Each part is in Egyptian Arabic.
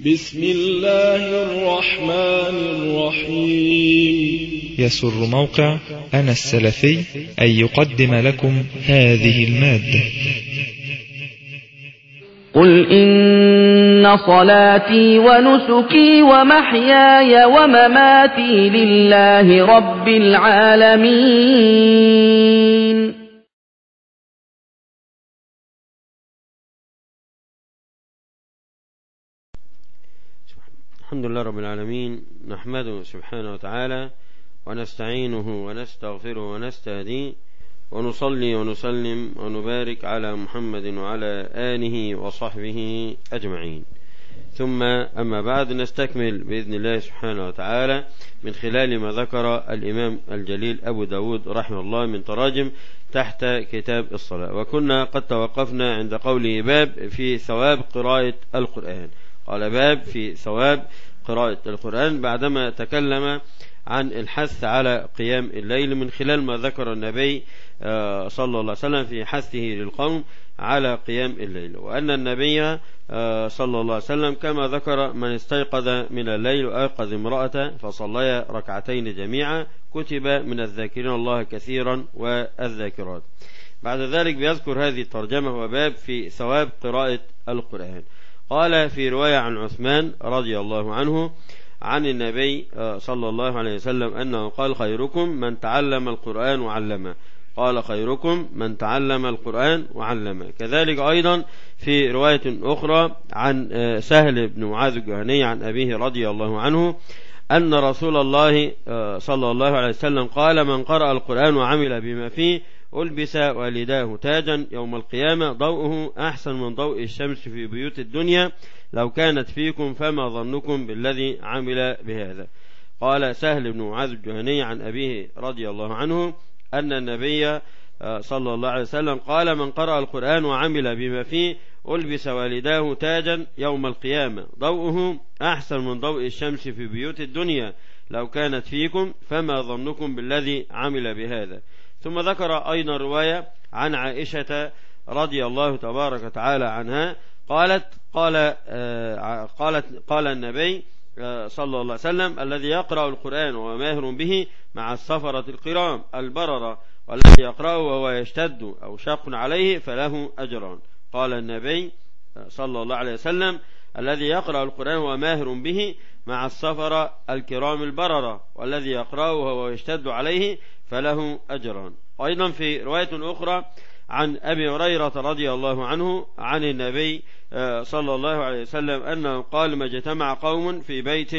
بسم الله الرحمن الرحيم يسر موقع أنا السلفي أن يقدم لكم هذه المادة قل إن صلاتي ونسكي ومحياي ومماتي لله رب العالمين الحمد لله رب العالمين نحمده سبحانه وتعالى ونستعينه ونستغفره ونستهديه ونصلي ونسلم ونبارك على محمد وعلى آله وصحبه أجمعين ثم أما بعد نستكمل بإذن الله سبحانه وتعالى من خلال ما ذكر الإمام الجليل أبو داود رحمه الله من تراجم تحت كتاب الصلاة وكنا قد توقفنا عند قوله باب في ثواب قراءة القرآن قال باب في ثواب قراءة القرآن بعدما تكلم عن الحث على قيام الليل من خلال ما ذكر النبي صلى الله عليه وسلم في حثه للقوم على قيام الليل وأن النبي صلى الله عليه وسلم كما ذكر من استيقظ من الليل وأيقظ امرأة فصليا ركعتين جميعا كتب من الذاكرين الله كثيرا والذاكرات بعد ذلك بيذكر هذه الترجمة وباب في ثواب قراءة القرآن قال في رواية عن عثمان رضي الله عنه عن النبي صلى الله عليه وسلم أنه قال خيركم من تعلم القرآن وعلمه قال خيركم من تعلم القرآن وعلمه كذلك أيضا في رواية أخرى عن سهل بن معاذ الجهني عن أبيه رضي الله عنه أن رسول الله صلى الله عليه وسلم قال من قرأ القرآن وعمل بما فيه ألبس والداه تاجا يوم القيامة ضوءه أحسن من ضوء الشمس في بيوت الدنيا لو كانت فيكم فما ظنكم بالذي عمل بهذا قال سهل بن معاذ الجهني عن أبيه رضي الله عنه أن النبي صلى الله عليه وسلم قال من قرأ القرآن وعمل بما فيه ألبس والداه تاجا يوم القيامة ضوءه أحسن من ضوء الشمس في بيوت الدنيا لو كانت فيكم فما ظنكم بالذي عمل بهذا ثم ذكر أيضا رواية عن عائشة رضي الله تبارك وتعالى عنها قالت قال قالت قال النبي صلى الله عليه وسلم الذي يقرأ القرآن وهو ماهر به مع السفرة القرام البررة والذي يقرأه وهو يشتد أو شاق عليه فله أجران قال النبي صلى الله عليه وسلم الذي يقرأ القرآن وهو ماهر به مع السفرة الكرام البررة والذي يقرأه وهو يشتد عليه فله أجران أيضا في رواية أخرى عن أبي هريرة رضي الله عنه عن النبي صلى الله عليه وسلم أنه قال ما اجتمع قوم في بيت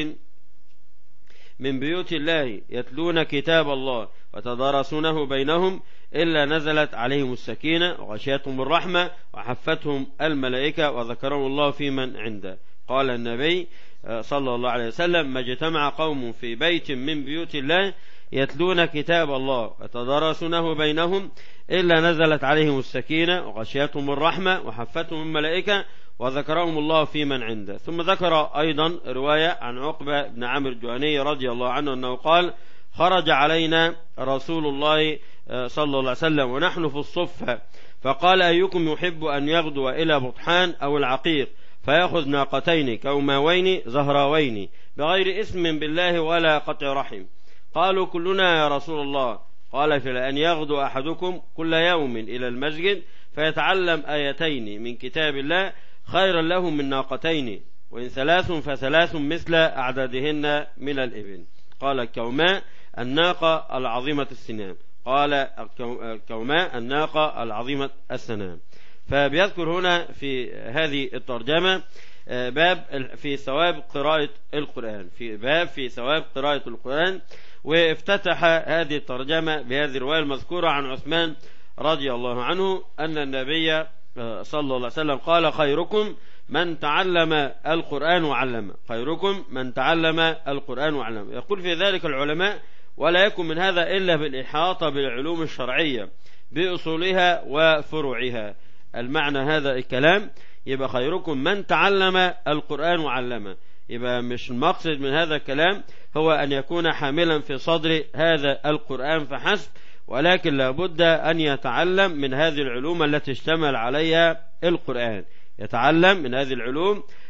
من بيوت الله يتلون كتاب الله وتدارسونه بينهم إلا نزلت عليهم السكينة وغشيتهم الرحمة وحفتهم الملائكة وذكرهم الله في من عنده قال النبي صلى الله عليه وسلم ما اجتمع قوم في بيت من بيوت الله يتلون كتاب الله وتدارسونه بينهم إلا نزلت عليهم السكينة وغشيتهم الرحمة وحفتهم الملائكة وذكرهم الله في من عنده ثم ذكر أيضا رواية عن عقبة بن عامر الجهني رضي الله عنه أنه قال خرج علينا رسول الله صلى الله عليه وسلم ونحن في الصفة فقال أيكم يحب أن يغدو إلى بطحان أو العقيق فيأخذ ناقتين كوماوين زهراوين بغير اسم بالله ولا قطع رحم قالوا كلنا يا رسول الله قال فلأن يغدو أحدكم كل يوم إلى المسجد فيتعلم آيتين من كتاب الله خيرا له من ناقتين وإن ثلاث فثلاث مثل أعدادهن من الإبل قال الكوماء الناقة العظيمة السنام قال الكوماء الناقة العظيمة السنام فبيذكر هنا في هذه الترجمة باب في ثواب قراءة القرآن في باب في ثواب قراءة القرآن وافتتح هذه الترجمة بهذه الرواية المذكورة عن عثمان رضي الله عنه أن النبي صلى الله عليه وسلم قال خيركم من تعلم القرآن وعلمه خيركم من تعلم القرآن وعلمه يقول في ذلك العلماء ولا يكن من هذا إلا بالإحاطة بالعلوم الشرعية بأصولها وفروعها المعنى هذا الكلام يبقى خيركم من تعلم القرآن وعلمه يبقى مش المقصد من هذا الكلام هو أن يكون حاملا في صدر هذا القرآن فحسب ولكن لابد أن يتعلم من هذه العلوم التي اشتمل عليها القرآن يتعلم من هذه العلوم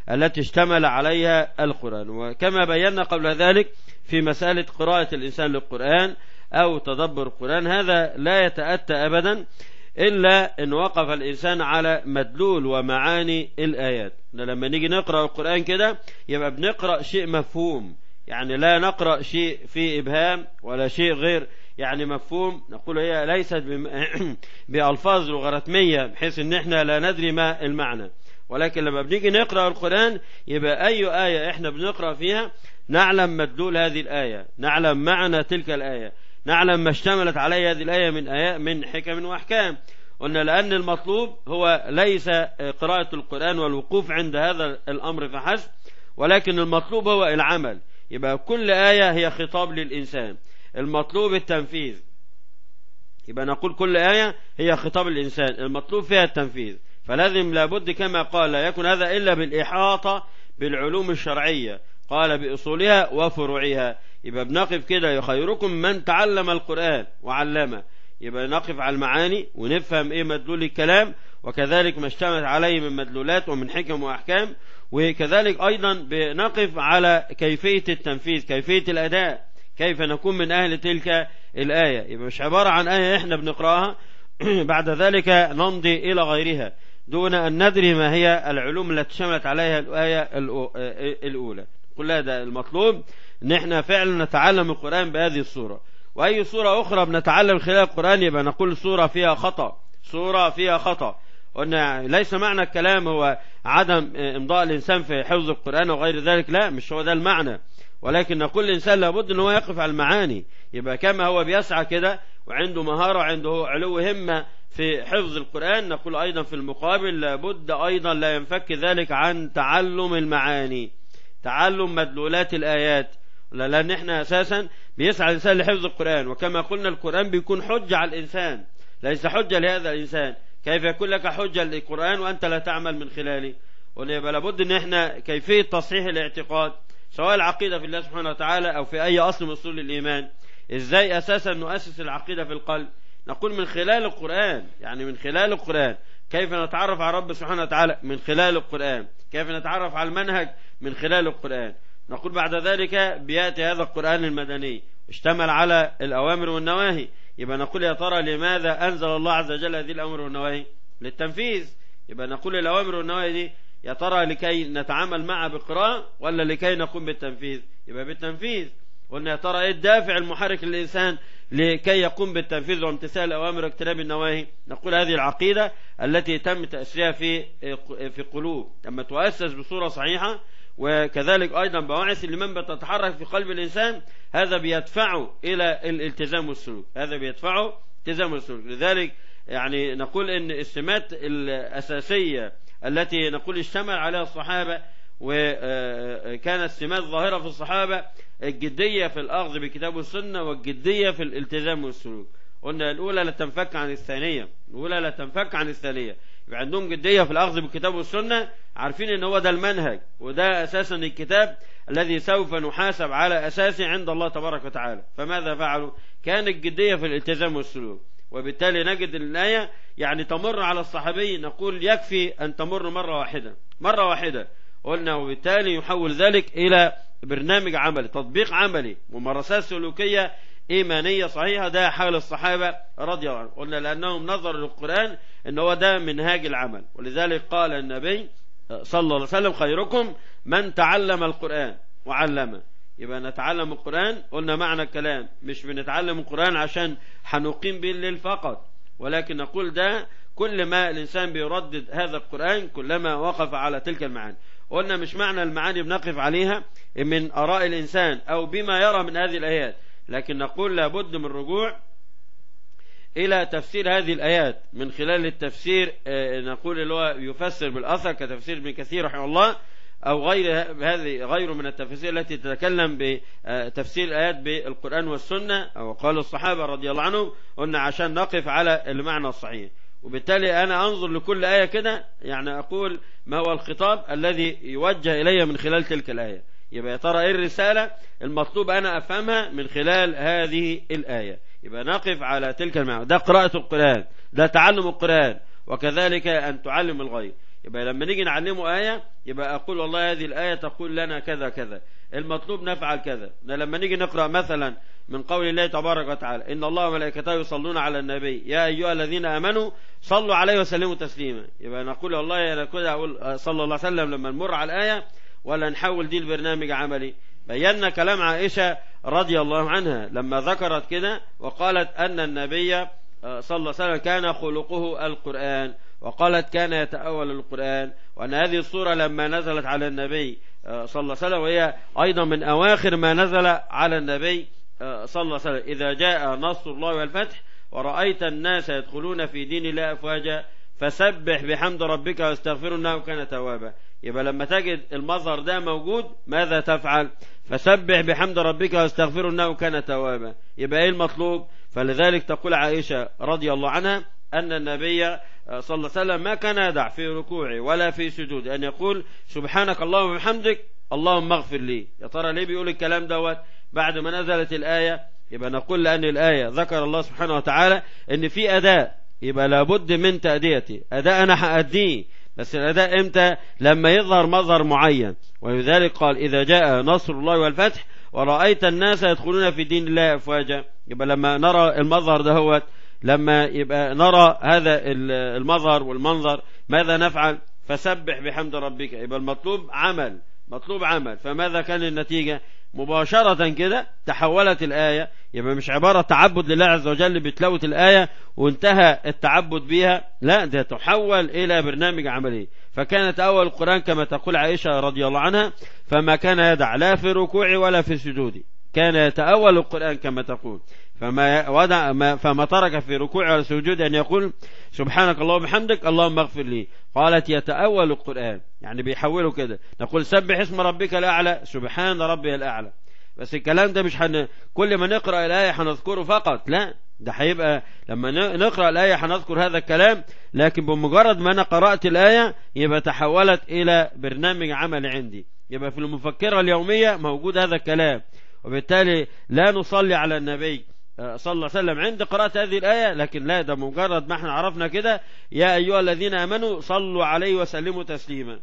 التي اشتمل عليها القرآن وكما بينا قبل ذلك في مسألة قراءة الإنسان للقرآن أو تدبر القرآن هذا لا يتأتى أبدا إلا إن وقف الإنسان على مدلول ومعاني الآيات لما نيجي نقرأ القرآن كده يبقى بنقرأ شيء مفهوم يعني لا نقرأ شيء فيه إبهام ولا شيء غير يعني مفهوم نقول هي ليست بألفاظ لغرتمية بحيث ان احنا لا ندري ما المعنى ولكن لما بنيجي نقرأ القرآن يبقى أي آية احنا بنقرأ فيها نعلم مدلول هذه الآية نعلم معنى تلك الآية نعلم ما اشتملت عليه هذه الآية من آيات من حكم وأحكام قلنا لأن المطلوب هو ليس قراءة القرآن والوقوف عند هذا الأمر فحسب ولكن المطلوب هو العمل يبقى كل آية هي خطاب للإنسان المطلوب التنفيذ يبقى نقول كل آية هي خطاب الإنسان المطلوب فيها التنفيذ فلازم لابد كما قال لا يكون هذا إلا بالإحاطة بالعلوم الشرعية قال بأصولها وفروعها يبقى بنقف كده خيركم من تعلم القرآن وعلمه يبقى نقف على المعاني ونفهم ايه مدلول الكلام وكذلك ما اشتملت عليه من مدلولات ومن حكم واحكام وكذلك ايضا بنقف على كيفية التنفيذ كيفية الاداء كيف نكون من اهل تلك الاية يبقى مش عبارة عن اية احنا بنقراها بعد ذلك نمضي الى غيرها دون ان ندري ما هي العلوم التي شملت عليها الايه الاولى كلها ده المطلوب ان احنا فعلا نتعلم القرآن بهذه الصورة واي صورة اخرى بنتعلم خلال القرآن يبقى نقول صورة فيها خطأ صورة فيها خطأ قلنا ليس معنى الكلام هو عدم امضاء الانسان في حفظ القرآن وغير ذلك لا مش هو ده المعنى ولكن نقول الانسان لابد ان هو يقف على المعاني يبقى كما هو بيسعى كده وعنده مهارة وعنده علو همة في حفظ القرآن نقول ايضا في المقابل لابد ايضا لا ينفك ذلك عن تعلم المعاني تعلم مدلولات الآيات لأن احنا أساسا بيسعى الإنسان لحفظ القرآن وكما قلنا القرآن بيكون حجة على الإنسان ليس حجة لهذا الإنسان كيف يكون لك حجة للقرآن وأنت لا تعمل من خلاله ونبقى لابد ان احنا كيفية تصحيح الاعتقاد سواء العقيدة في الله سبحانه وتعالى أو في أي أصل من أصول الإيمان إزاي أساسا نؤسس العقيدة في القلب نقول من خلال القرآن يعني من خلال القرآن كيف نتعرف على رب سبحانه وتعالى من خلال القرآن كيف نتعرف على المنهج من خلال القرآن نقول بعد ذلك بيأتي هذا القرآن المدني اشتمل على الأوامر والنواهي يبقى نقول يا ترى لماذا أنزل الله عز وجل هذه الأوامر والنواهي للتنفيذ يبقى نقول الأوامر والنواهي دي يا ترى لكي نتعامل معها بقراءة ولا لكي نقوم بالتنفيذ يبقى بالتنفيذ قلنا يا ترى ايه الدافع المحرك للإنسان لكي يقوم بالتنفيذ وامتثال الأوامر واجتناب النواهي نقول هذه العقيدة التي تم تأسيسها في في قلوب لما تؤسس بصورة صحيحة وكذلك أيضا بواعث الإيمان بتتحرك في قلب الإنسان هذا بيدفعه إلى الالتزام والسلوك هذا بيدفعه التزام والسلوك لذلك يعني نقول إن السمات الأساسية التي نقول اشتمل عليها الصحابة وكانت سمات ظاهرة في الصحابة الجدية في الأخذ بكتاب السنة والجدية في الالتزام والسلوك قلنا الأولى لا تنفك عن الثانية الأولى لا تنفك عن الثانية يبقى عندهم جدية في الأخذ بالكتاب والسنة عارفين ان هو ده المنهج وده أساسا الكتاب الذي سوف نحاسب على أساسه عند الله تبارك وتعالى فماذا فعلوا كانت جدية في الالتزام والسلوك وبالتالي نجد الآية يعني تمر على الصحابي نقول يكفي أن تمر مرة واحدة مرة واحدة قلنا وبالتالي يحول ذلك إلى برنامج عملي تطبيق عملي ممارسات سلوكية إيمانية صحيحة ده حال الصحابة رضي الله عنهم قلنا لأنهم نظروا للقرآن أن هو ده منهاج العمل ولذلك قال النبي صلى الله عليه وسلم خيركم من تعلم القرآن وعلمه يبقى نتعلم القرآن قلنا معنى الكلام مش بنتعلم القرآن عشان هنقيم به الليل فقط ولكن نقول ده كل ما الإنسان بيردد هذا القرآن كلما وقف على تلك المعاني قلنا مش معنى المعاني بنقف عليها من أراء الإنسان أو بما يرى من هذه الآيات لكن نقول لابد من الرجوع إلى تفسير هذه الآيات من خلال التفسير نقول اللي هو يفسر بالأثر كتفسير ابن كثير رحمه الله أو غير هذه غيره من التفاسير التي تتكلم بتفسير الآيات بالقرآن والسنة أو قال الصحابة رضي الله عنهم قلنا عشان نقف على المعنى الصحيح وبالتالي أنا أنظر لكل آية كده يعني أقول ما هو الخطاب الذي يوجه إلي من خلال تلك الآية يبقى يا ترى إيه الرسالة المطلوب أنا أفهمها من خلال هذه الآية يبقى نقف على تلك المعنى ده قراءة القرآن ده تعلم القرآن وكذلك أن تعلم الغير يبقى لما نيجي نعلمه آية يبقى أقول والله هذه الآية تقول لنا كذا كذا المطلوب نفعل كذا لما نيجي نقرأ مثلا من قول الله تبارك وتعالى إن الله وملائكته يصلون على النبي يا أيها الذين آمنوا صلوا عليه وسلموا تسليما يبقى نقول والله أنا كده أقول صلى الله عليه وسلم لما نمر على الآية ولا نحول دي البرنامج عملي بينا كلام عائشة رضي الله عنها لما ذكرت كده وقالت أن النبي صلى الله عليه وسلم كان خلقه القرآن وقالت كان يتأول القرآن وأن هذه الصورة لما نزلت على النبي صلى الله عليه وسلم وهي أيضا من أواخر ما نزل على النبي صلى الله عليه وسلم إذا جاء نصر الله والفتح ورأيت الناس يدخلون في دين الله أفواجا فسبح بحمد ربك واستغفر انه كان توابا يبقى لما تجد المظهر ده موجود ماذا تفعل فسبح بحمد ربك واستغفر انه كان توابا يبقى ايه المطلوب فلذلك تقول عائشة رضي الله عنها أن النبي صلى الله عليه وسلم ما كان يدع في ركوعه ولا في سجود أن يقول سبحانك اللهم وبحمدك اللهم اغفر لي يا ترى ليه بيقول الكلام دوت بعد ما نزلت الآية يبقى نقول لأن الآية ذكر الله سبحانه وتعالى أن في أداء يبقى لابد من تأديتي أداء أنا هأديه بس الأداء إمتى لما يظهر مظهر معين ولذلك قال إذا جاء نصر الله والفتح ورأيت الناس يدخلون في دين الله أفواجا يبقى لما نرى المظهر دهوت لما يبقى نرى هذا المظهر والمنظر ماذا نفعل فسبح بحمد ربك يبقى المطلوب عمل مطلوب عمل فماذا كان النتيجة مباشرة كده تحولت الآية يبقى مش عبارة تعبد لله عز وجل بتلاوة الآية وانتهى التعبد بها لا ده تحول إلى برنامج عملي فكانت أول القرآن كما تقول عائشة رضي الله عنها فما كان يدع لا في ركوع ولا في سجود كان يتأول القرآن كما تقول فما ودع ما فما ترك في ركوع ولا سجود أن يقول سبحانك اللهم وبحمدك اللهم اغفر لي قالت يتأول القرآن يعني بيحوله كده نقول سبح اسم ربك الأعلى سبحان ربي الأعلى بس الكلام ده مش حن... كل ما نقرأ الآية هنذكره فقط لا ده هيبقى لما نقرأ الآية هنذكر هذا الكلام لكن بمجرد ما أنا قرأت الآية يبقى تحولت إلى برنامج عمل عندي يبقى في المفكرة اليومية موجود هذا الكلام وبالتالي لا نصلي على النبي صلى الله عليه وسلم عند قراءة هذه الآية لكن لا ده مجرد ما احنا عرفنا كده يا أيها الذين آمنوا صلوا عليه وسلموا تسليما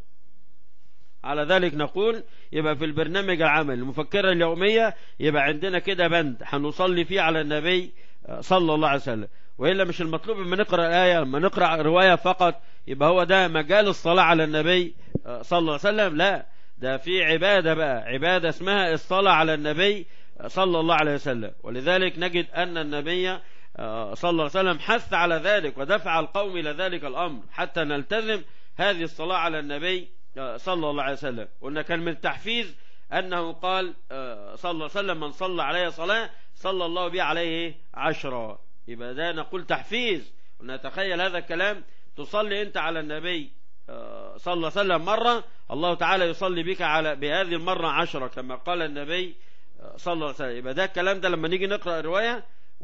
على ذلك نقول يبقى في البرنامج العمل المفكرة اليومية يبقى عندنا كده بند هنصلي فيه على النبي صلى الله عليه وسلم وإلا مش المطلوب لما نقرأ الآية لما نقرأ رواية فقط يبقى هو ده مجال الصلاة على النبي صلى الله عليه وسلم لا ده في عبادة بقى عبادة اسمها الصلاة على النبي صلى الله عليه وسلم ولذلك نجد أن النبي صلى الله عليه وسلم حث على ذلك ودفع القوم إلى ذلك الأمر حتى نلتزم هذه الصلاة على النبي صلى الله عليه وسلم وأن كان من التحفيز أنه قال صلى الله عليه وسلم من صلى عليه صلاة صلى الله به عليه عشرة يبقى ده نقول تحفيز ونتخيل هذا الكلام تصلي أنت على النبي صلى الله عليه وسلم مرة الله تعالى يصلي بك على بهذه المرة عشرة كما قال النبي صلى الله عليه وسلم يبقى ده الكلام ده لما نيجي نقرأ الرواية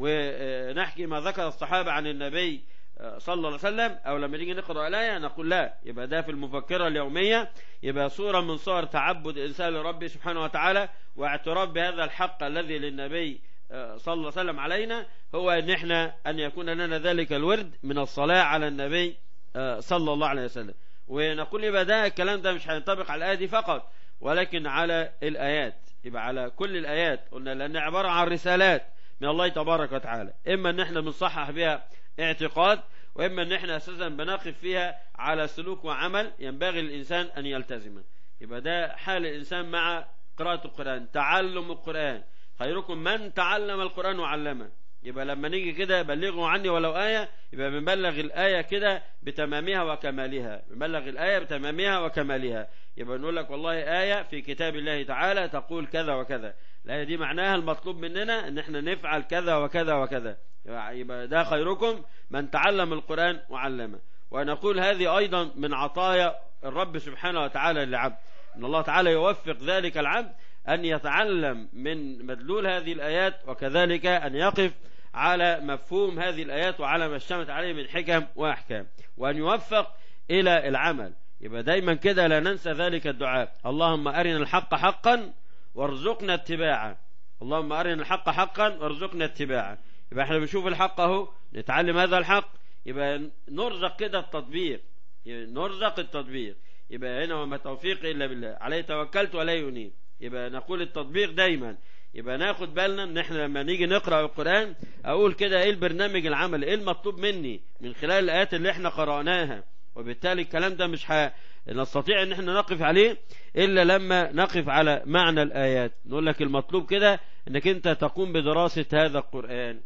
ونحكي ما ذكر الصحابة عن النبي صلى الله عليه وسلم أو لما نيجي نقرأ الآية نقول لا يبقى ده في المفكرة اليومية يبقى صورة من صور تعبد الإنسان لربه سبحانه وتعالى واعتراف بهذا الحق الذي للنبي صلى الله عليه وسلم علينا هو أن احنا أن يكون لنا ذلك الورد من الصلاة على النبي صلى الله عليه وسلم ونقول يبقى ده الكلام ده مش هينطبق على الآية دي فقط ولكن على الآيات يبقى على كل الآيات قلنا لأن عبارة عن رسالات من الله تبارك وتعالى إما أن احنا بنصحح بها اعتقاد وإما أن احنا أساسا بنقف فيها على سلوك وعمل ينبغي الإنسان أن يلتزمه يبقى ده حال الإنسان مع قراءة القرآن تعلم القرآن خيركم من تعلم القرآن وعلمه يبقى لما نيجي كده بلغوا عني ولو آية يبقى بنبلغ الآية كده بتمامها وكمالها بنبلغ الآية بتمامها وكمالها يبقى نقول لك والله آية في كتاب الله تعالى تقول كذا وكذا الآية دي معناها المطلوب مننا ان احنا نفعل كذا وكذا وكذا يبقى ده خيركم من تعلم القرآن وعلمه ونقول هذه أيضا من عطايا الرب سبحانه وتعالى للعبد ان الله تعالى يوفق ذلك العبد أن يتعلم من مدلول هذه الآيات وكذلك أن يقف على مفهوم هذه الآيات وعلى ما اشتمت عليه من حكم وأحكام وأن يوفق إلى العمل يبقى دايما كده لا ننسى ذلك الدعاء اللهم أرنا الحق حقا وارزقنا اتباعه اللهم أرنا الحق حقا وارزقنا اتباعه يبقى احنا بنشوف الحق اهو نتعلم هذا الحق يبقى نرزق كده التطبيق نرزق التطبيق يبقى هنا وما توفيق إلا بالله عليه توكلت ولا ينيب يبقى نقول التطبيق دايما يبقى ناخد بالنا ان احنا لما نيجي نقرأ القرآن اقول كده ايه البرنامج العملي ايه المطلوب مني من خلال الايات اللي احنا قرأناها وبالتالي الكلام ده مش ه... نستطيع ان احنا نقف عليه الا لما نقف على معنى الايات نقول لك المطلوب كده انك انت تقوم بدراسة هذا القرآن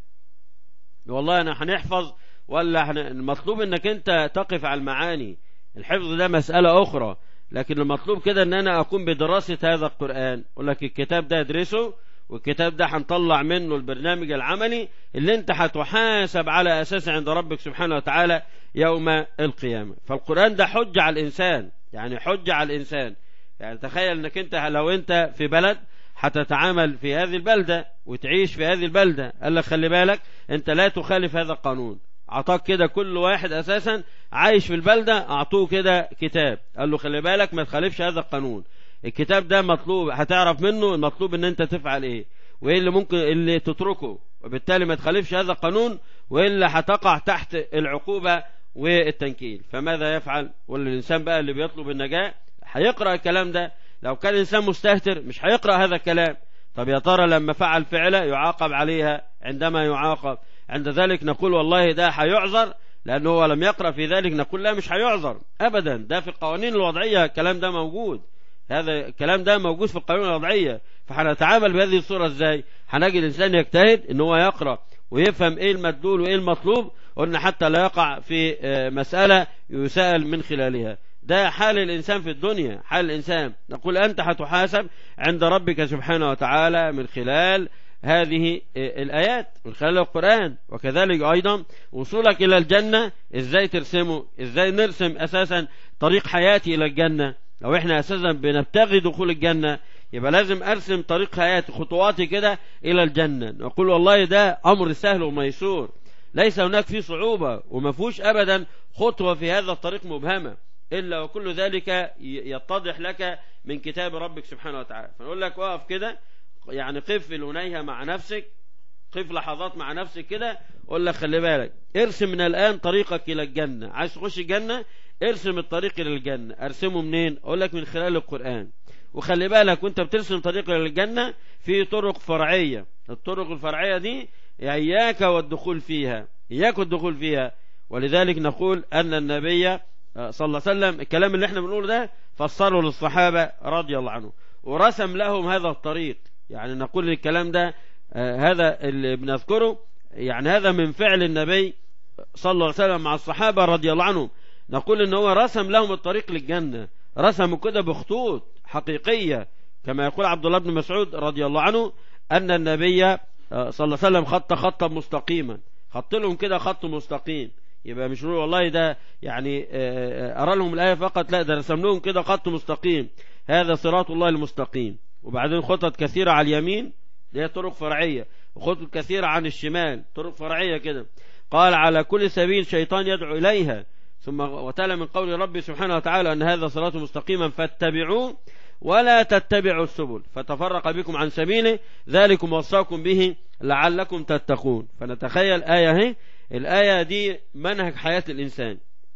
والله انا هنحفظ ولا هن... المطلوب انك انت تقف على المعاني الحفظ ده مسألة اخرى لكن المطلوب كده ان انا اقوم بدراسة هذا القرآن اقول لك الكتاب ده ادرسه والكتاب ده هنطلع منه البرنامج العملي اللي انت هتحاسب على اساسه عند ربك سبحانه وتعالى يوم القيامة فالقرآن ده حجة على الانسان يعني حجة على الانسان يعني تخيل انك انت لو انت في بلد هتتعامل في هذه البلدة وتعيش في هذه البلدة قال لك خلي بالك انت لا تخالف هذا القانون اعطاك كده كل واحد اساسا عايش في البلدة اعطوه كده كتاب قال له خلي بالك ما تخالفش هذا القانون الكتاب ده مطلوب هتعرف منه المطلوب ان انت تفعل ايه وايه اللي ممكن اللي تتركه وبالتالي ما تخالفش هذا القانون والا هتقع تحت العقوبة والتنكيل فماذا يفعل ولا الانسان بقى اللي بيطلب النجاة هيقرأ الكلام ده لو كان انسان مستهتر مش هيقرأ هذا الكلام طب يا ترى لما فعل فعلة يعاقب عليها عندما يعاقب عند ذلك نقول والله ده هيعذر لأنه هو لم يقرأ في ذلك نقول لا مش هيعذر أبدا ده في القوانين الوضعية الكلام ده موجود هذا الكلام ده موجود في القوانين الوضعية فهنتعامل بهذه الصورة ازاي هنجي الإنسان يجتهد ان هو يقرأ ويفهم ايه المدلول وايه المطلوب قلنا حتى لا يقع في مسألة يسأل من خلالها ده حال الإنسان في الدنيا حال الإنسان نقول أنت هتحاسب عند ربك سبحانه وتعالى من خلال هذه الآيات من خلال القرآن وكذلك أيضا وصولك إلى الجنة إزاي ترسمه إزاي نرسم أساسا طريق حياتي إلى الجنة لو إحنا أساسا بنبتغي دخول الجنة يبقى لازم أرسم طريق حياتي خطواتي كده إلى الجنة نقول والله ده أمر سهل وميسور ليس هناك فيه صعوبة وما فيهوش أبدا خطوة في هذا الطريق مبهمة إلا وكل ذلك يتضح لك من كتاب ربك سبحانه وتعالى فنقول لك وقف كده يعني قف الهنيهة مع نفسك قف لحظات مع نفسك كده قول لك خلي بالك ارسم من الآن طريقك إلى الجنة عايز تخش الجنة ارسم الطريق إلى الجنة ارسمه منين اقول لك من خلال القرآن وخلي بالك وانت بترسم طريق إلى الجنة في طرق فرعية الطرق الفرعية دي إياك والدخول فيها إياك والدخول فيها ولذلك نقول أن النبي صلى الله عليه وسلم الكلام اللي احنا بنقوله ده فسره للصحابة رضي الله عنهم ورسم لهم هذا الطريق يعني نقول الكلام ده آه هذا اللي بنذكره يعني هذا من فعل النبي صلى الله عليه وسلم مع الصحابة رضي الله عنهم نقول ان هو رسم لهم الطريق للجنة رسموا كده بخطوط حقيقية كما يقول عبد الله بن مسعود رضي الله عنه أن النبي آه صلى الله عليه وسلم خط خطا مستقيما خط لهم كده خط مستقيم يبقى مش نقول والله ده يعني أرى لهم الآية فقط لا ده رسم لهم كده خط مستقيم هذا صراط الله المستقيم وبعدين خطط كثيرة على اليمين دي طرق فرعية وخطط كثيرة عن الشمال طرق فرعية كده قال على كل سبيل شيطان يدعو إليها ثم وتلا من قول ربي سبحانه وتعالى أن هذا صراط مستقيما فاتبعوه ولا تتبعوا السبل فتفرق بكم عن سبيله ذلكم وصاكم به لعلكم تتقون فنتخيل آية هي الآية دي منهج حياة الإنسان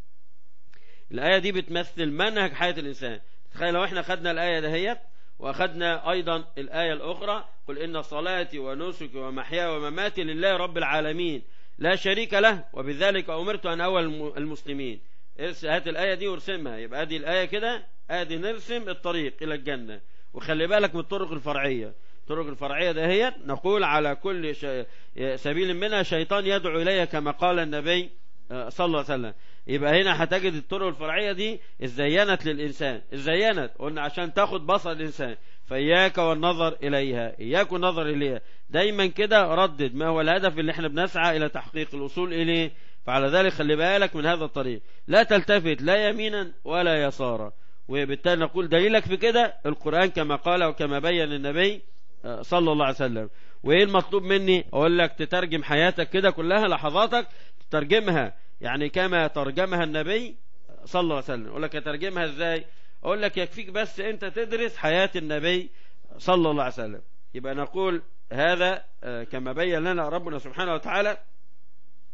الآية دي بتمثل منهج حياة الإنسان تخيل لو احنا خدنا الآية دهيت وأخذنا أيضا الآية الأخرى قل إن صلاتي ونسكي ومحياي ومماتي لله رب العالمين لا شريك له وبذلك أمرت أن أول المسلمين هات الآية دي وارسمها يبقى هذه الآية كده ادي نرسم الطريق إلى الجنة وخلي بالك من الطرق الفرعية الطرق الفرعية دهيت نقول على كل شي... سبيل منها شيطان يدعو إليه كما قال النبي صلى الله عليه وسلم يبقى هنا هتجد الطرق الفرعية دي ازينت للإنسان ازينت قلنا عشان تاخد بصر الإنسان فإياك والنظر إليها إياك والنظر إليها دايما كده ردد ما هو الهدف اللي احنا بنسعى إلى تحقيق الوصول إليه فعلى ذلك خلي بالك من هذا الطريق لا تلتفت لا يمينا ولا يسارا وبالتالي نقول دليلك في كده القرآن كما قال وكما بين النبي صلى الله عليه وسلم وايه المطلوب مني اقول لك تترجم حياتك كده كلها لحظاتك تترجمها يعني كما ترجمها النبي صلى الله عليه وسلم اقول لك اترجمها ازاي اقول لك يكفيك بس انت تدرس حياة النبي صلى الله عليه وسلم يبقى نقول هذا كما بين لنا ربنا سبحانه وتعالى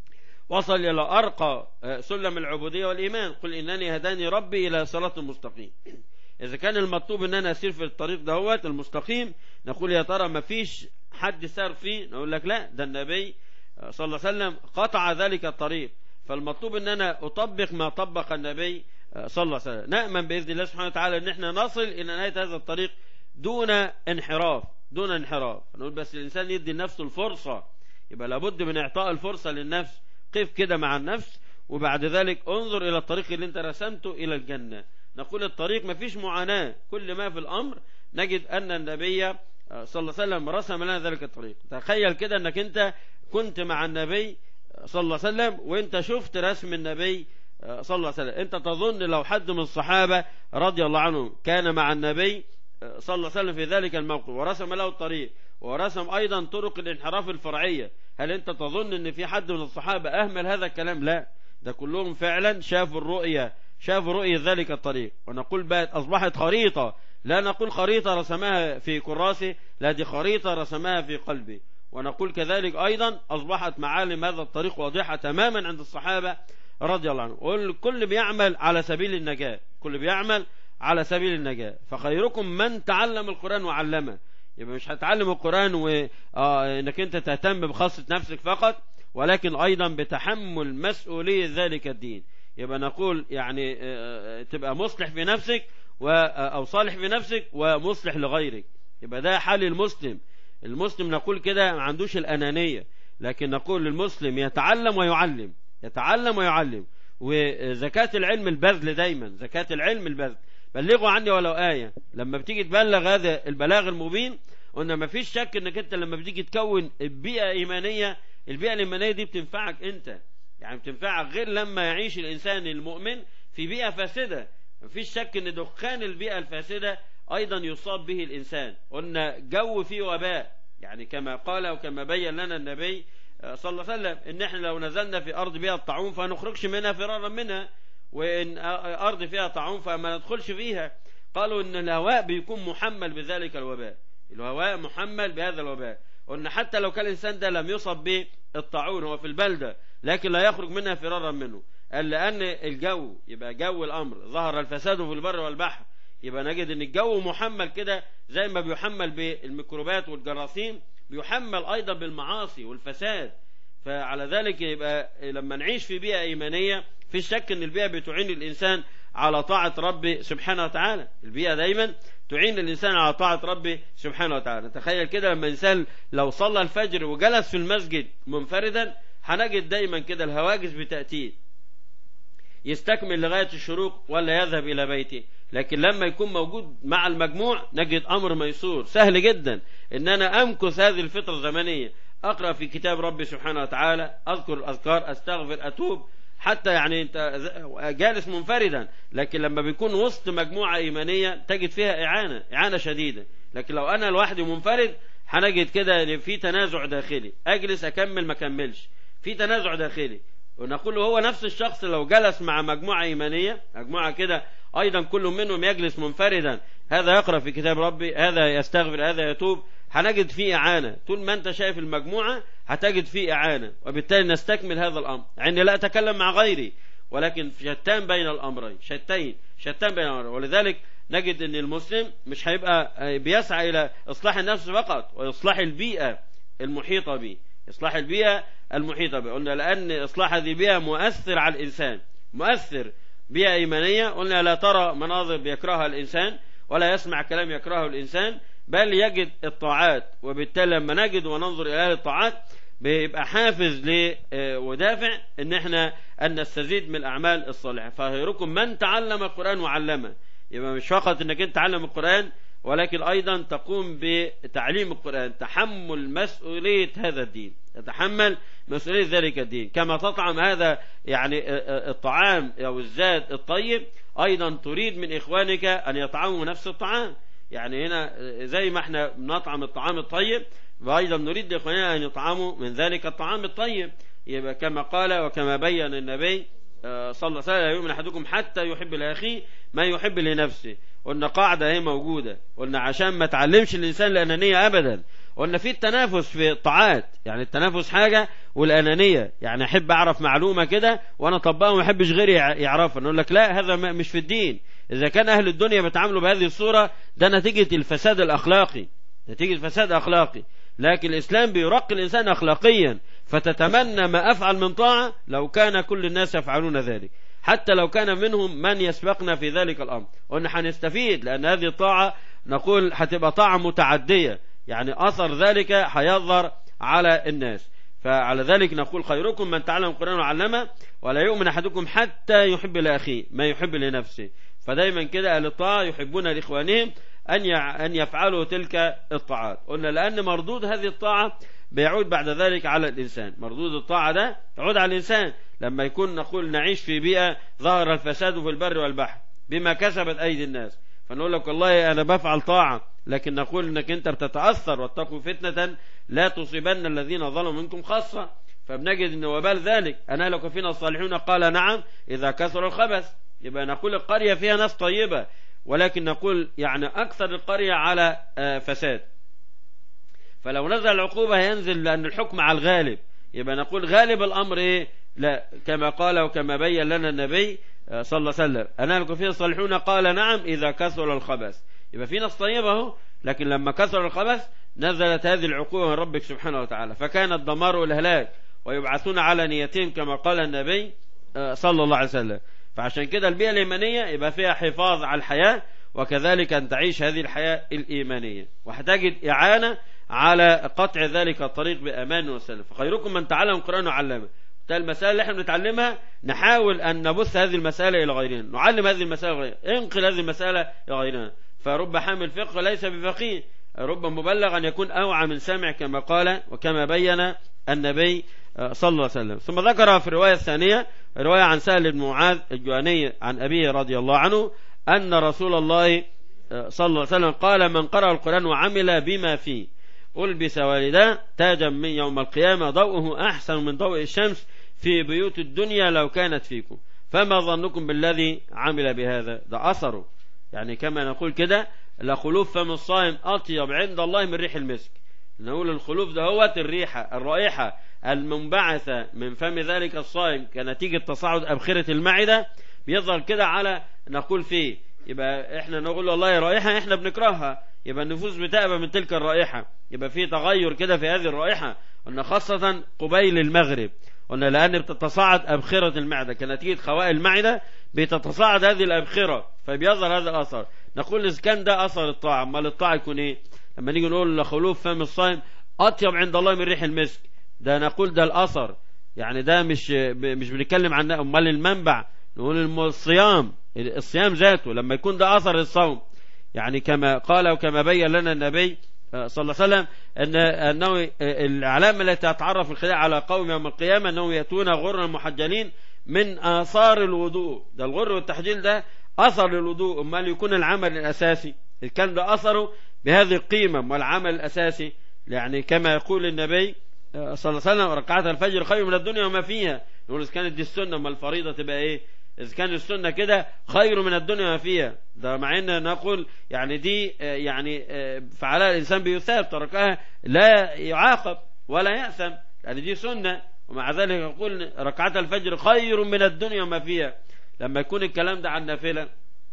وصل إلى أرقى سلم العبودية والإيمان قل إنني هداني ربي إلى صراط المستقيم إذا كان المطلوب إن أنا أسير في الطريق دهوت المستقيم نقول يا ترى ما فيش حد سار فيه نقول لك لا ده النبي صلى الله عليه وسلم قطع ذلك الطريق فالمطلوب ان انا اطبق ما طبق النبي صلى الله عليه وسلم نأمن بإذن الله سبحانه وتعالى ان احنا نصل الى نهاية هذا الطريق دون انحراف دون انحراف نقول بس الانسان يدي لنفسه الفرصة يبقى لابد من اعطاء الفرصة للنفس قف كده مع النفس وبعد ذلك انظر الى الطريق اللي انت رسمته الى الجنة نقول الطريق ما فيش معاناة كل ما في الامر نجد ان النبي صلى الله عليه وسلم رسم لنا ذلك الطريق تخيل كده انك انت كنت مع النبي صلى الله عليه وسلم وانت شفت رسم النبي صلى الله عليه وسلم انت تظن لو حد من الصحابة رضي الله عنهم كان مع النبي صلى الله عليه وسلم في ذلك الموقف ورسم له الطريق ورسم ايضا طرق الانحراف الفرعية هل انت تظن ان في حد من الصحابة اهمل هذا الكلام لا ده كلهم فعلا شافوا الرؤية شافوا رؤية ذلك الطريق ونقول بقت اصبحت خريطة لا نقول خريطة رسمها في كراسه لا دي خريطة رسمها في قلبه ونقول كذلك أيضا أصبحت معالم هذا الطريق واضحة تماما عند الصحابة رضي الله عنهم والكل بيعمل على سبيل النجاة كل بيعمل على سبيل النجاة فخيركم من تعلم القرآن وعلمه يبقى مش هتعلم القرآن وانك انت تهتم بخاصة نفسك فقط ولكن ايضا بتحمل مسؤولية ذلك الدين يبقى نقول يعني تبقى مصلح في نفسك او صالح في نفسك ومصلح لغيرك يبقى ده حال المسلم المسلم نقول كده ما عندوش الأنانية لكن نقول للمسلم يتعلم ويعلم يتعلم ويعلم وزكاة العلم البذل دايما زكاة العلم البذل بلغوا عني ولو آية لما بتيجي تبلغ هذا البلاغ المبين قلنا ما فيش شك انك انت لما بتيجي تكون بيئة ايمانية البيئة الايمانية دي بتنفعك انت يعني بتنفعك غير لما يعيش الانسان المؤمن في بيئة فاسدة ما فيش شك ان دخان البيئة الفاسدة ايضا يصاب به الانسان قلنا جو فيه وباء يعني كما قال وكما بين لنا النبي صلى الله عليه وسلم ان احنا لو نزلنا في ارض بها الطاعون فنخرجش منها فرارا منها وان ارض فيها طاعون فما ندخلش فيها قالوا ان الهواء بيكون محمل بذلك الوباء الهواء محمل بهذا الوباء قلنا حتى لو كان الانسان ده لم يصب بالطاعون هو في البلدة لكن لا يخرج منها فرارا منه قال لان الجو يبقى جو الامر ظهر الفساد في البر والبحر يبقى نجد ان الجو محمل كده زي ما بيحمل بالميكروبات والجراثيم بيحمل ايضا بالمعاصي والفساد فعلى ذلك يبقى لما نعيش في بيئة ايمانية في شك ان البيئة بتعين الانسان على طاعة ربي سبحانه وتعالى البيئة دايما تعين الانسان على طاعة ربي سبحانه وتعالى تخيل كده لما انسان لو صلى الفجر وجلس في المسجد منفردا هنجد دايما كده الهواجس بتأتيه يستكمل لغاية الشروق ولا يذهب إلى بيته لكن لما يكون موجود مع المجموع نجد أمر ميسور سهل جدا إن أنا أمكث هذه الفترة الزمنية أقرأ في كتاب ربي سبحانه وتعالى أذكر الأذكار أستغفر أتوب حتى يعني أنت جالس منفردا لكن لما بيكون وسط مجموعة إيمانية تجد فيها إعانة إعانة شديدة لكن لو أنا لوحدي منفرد هنجد كده في تنازع داخلي أجلس أكمل ما أكملش في تنازع داخلي ونقول هو نفس الشخص لو جلس مع مجموعة إيمانية مجموعة كده أيضا كل منهم يجلس منفردا هذا يقرأ في كتاب ربي هذا يستغفر هذا يتوب هنجد فيه إعانة طول ما أنت شايف المجموعة هتجد فيه إعانة وبالتالي نستكمل هذا الأمر يعني لا أتكلم مع غيري ولكن شتان بين الأمرين شتين شتان بين الأمرين ولذلك نجد أن المسلم مش هيبقى بيسعى إلى إصلاح النفس فقط وإصلاح البيئة المحيطة به إصلاح البيئة المحيطة به قلنا لأن إصلاح هذه البيئة مؤثر على الإنسان مؤثر بيئة إيمانية قلنا لا ترى مناظر بيكرهها الإنسان ولا يسمع كلام يكرهه الإنسان بل يجد الطاعات وبالتالي لما نجد وننظر إلى هذه الطاعات بيبقى حافز ل ودافع ان احنا ان نستزيد من الاعمال الصالحه فخيركم من تعلم القران وعلمه يبقى مش فقط انك انت تعلم القران ولكن ايضا تقوم بتعليم القران تحمل مسؤوليه هذا الدين تتحمل مسؤوليه ذلك الدين كما تطعم هذا يعني الطعام او الزاد الطيب ايضا تريد من اخوانك ان يطعموا نفس الطعام يعني هنا زي ما احنا بنطعم الطعام الطيب وأيضا نريد لإخواننا أن يطعموا من ذلك الطعام الطيب يبقى كما قال وكما بين النبي صلى الله عليه وسلم يؤمن أحدكم حتى يحب لأخيه ما يحب لنفسه قلنا قاعدة هي موجودة قلنا عشان ما تعلمش الإنسان الأنانية أبدا قلنا في التنافس في الطاعات يعني التنافس حاجة والأنانية يعني أحب أعرف معلومة كده وأنا طبقها وما أحبش غيري يعرفها نقول لك لا هذا مش في الدين إذا كان أهل الدنيا بيتعاملوا بهذه الصورة ده نتيجة الفساد الأخلاقي نتيجة فساد أخلاقي لكن الإسلام بيرقي الإنسان أخلاقيا فتتمنى ما أفعل من طاعة لو كان كل الناس يفعلون ذلك حتى لو كان منهم من يسبقنا في ذلك الأمر قلنا هنستفيد لأن هذه الطاعة نقول هتبقى طاعة متعدية يعني أثر ذلك هيظهر على الناس فعلى ذلك نقول خيركم من تعلم القرآن وعلمه ولا يؤمن أحدكم حتى يحب لأخيه ما يحب لنفسه فدايما كده أهل الطاعة يحبون لإخوانهم أن أن يفعلوا تلك الطاعات قلنا لأن مردود هذه الطاعة بيعود بعد ذلك على الإنسان مردود الطاعة ده يعود على الإنسان لما يكون نقول نعيش في بيئة ظهر الفساد في البر والبحر بما كسبت أيدي الناس فنقول لك والله أنا بفعل طاعة لكن نقول أنك أنت بتتأثر واتقوا فتنة لا تصيبن الذين ظلموا منكم خاصة فبنجد أن وبال ذلك أنا لو فينا الصالحون قال نعم إذا كثر الخبث يبقى نقول القرية فيها ناس طيبة ولكن نقول يعني أكثر القرية على فساد فلو نزل العقوبة هينزل لأن الحكم على الغالب يبقى نقول غالب الأمر إيه لا كما قال وكما بين لنا النبي صلى الله عليه وسلم أنا لكم فيه الصالحون قال نعم إذا كثر الخبث يبقى في ناس طيبة اهو لكن لما كثر الخبث نزلت هذه العقوبة من ربك سبحانه وتعالى فكان الدمار والهلاك ويبعثون على نيتهم كما قال النبي صلى الله عليه وسلم فعشان كده البيئة الإيمانية يبقى فيها حفاظ على الحياة وكذلك أن تعيش هذه الحياة الإيمانية وهتجد إعانة على قطع ذلك الطريق بأمان وسلم فخيركم من تعلم القرآن وعلمه ده المسائل اللي احنا بنتعلمها نحاول أن نبث هذه المسألة إلى غيرنا نعلم هذه المسألة إلى غيرنا انقل هذه المسألة إلى غيرنا فرب حامل فقه ليس بفقيه رب مبلغ أن يكون أوعى من سامع كما قال وكما بين النبي صلى الله عليه وسلم ثم ذكر في الرواية الثانية رواية عن سهل بن معاذ الجواني عن أبيه رضي الله عنه أن رسول الله صلى الله عليه وسلم قال من قرأ القرآن وعمل بما فيه ألبس والداه تاجا من يوم القيامة ضوءه أحسن من ضوء الشمس في بيوت الدنيا لو كانت فيكم فما ظنكم بالذي عمل بهذا ده أثره يعني كما نقول كده لخلوف فم الصائم أطيب عند الله من ريح المسك نقول الخلوف ده هو الريحة الرائحة المنبعثة من فم ذلك الصائم كنتيجة تصاعد أبخرة المعدة بيظهر كده على نقول فيه يبقى احنا نقول والله رائحة احنا بنكرهها يبقى النفوس بتأبى من تلك الرائحة يبقى في تغير كده في هذه الرائحة قلنا خاصة قبيل المغرب قلنا لأن بتتصاعد أبخرة المعدة كنتيجة خواء المعدة بتتصاعد هذه الأبخرة فبيظهر هذا الأثر نقول إذا كان ده أثر الطاعة أمال الطاعة يكون إيه لما نيجي نقول لخلوف فم الصائم أطيب عند الله من ريح المسك ده نقول ده الأثر يعني ده مش مش بنتكلم عن أمال المنبع نقول الصيام الصيام ذاته لما يكون ده أثر الصوم يعني كما قال وكما بين لنا النبي صلى الله عليه وسلم أن أنه العلامة التي تتعرف الخلاء على قوم يوم القيامة أنهم يأتون غرا محجلين من آثار الوضوء ده الغر والتحجيل ده أثر للوضوء أمال يكون العمل الأساسي كان ده أثره بهذه القيمة والعمل الأساسي يعني كما يقول النبي صلى الله عليه وسلم ركعات الفجر خير من الدنيا وما فيها نقول إذا كانت دي السنة أما الفريضة تبقى إيه إذا كان السنة كده خير من الدنيا وما فيها ده مع أن نقول يعني دي يعني فعلها الإنسان بيثاب تركها لا يعاقب ولا يأثم يعني دي سنة ومع ذلك يقول ركعات الفجر خير من الدنيا وما فيها لما يكون الكلام ده عن نافلة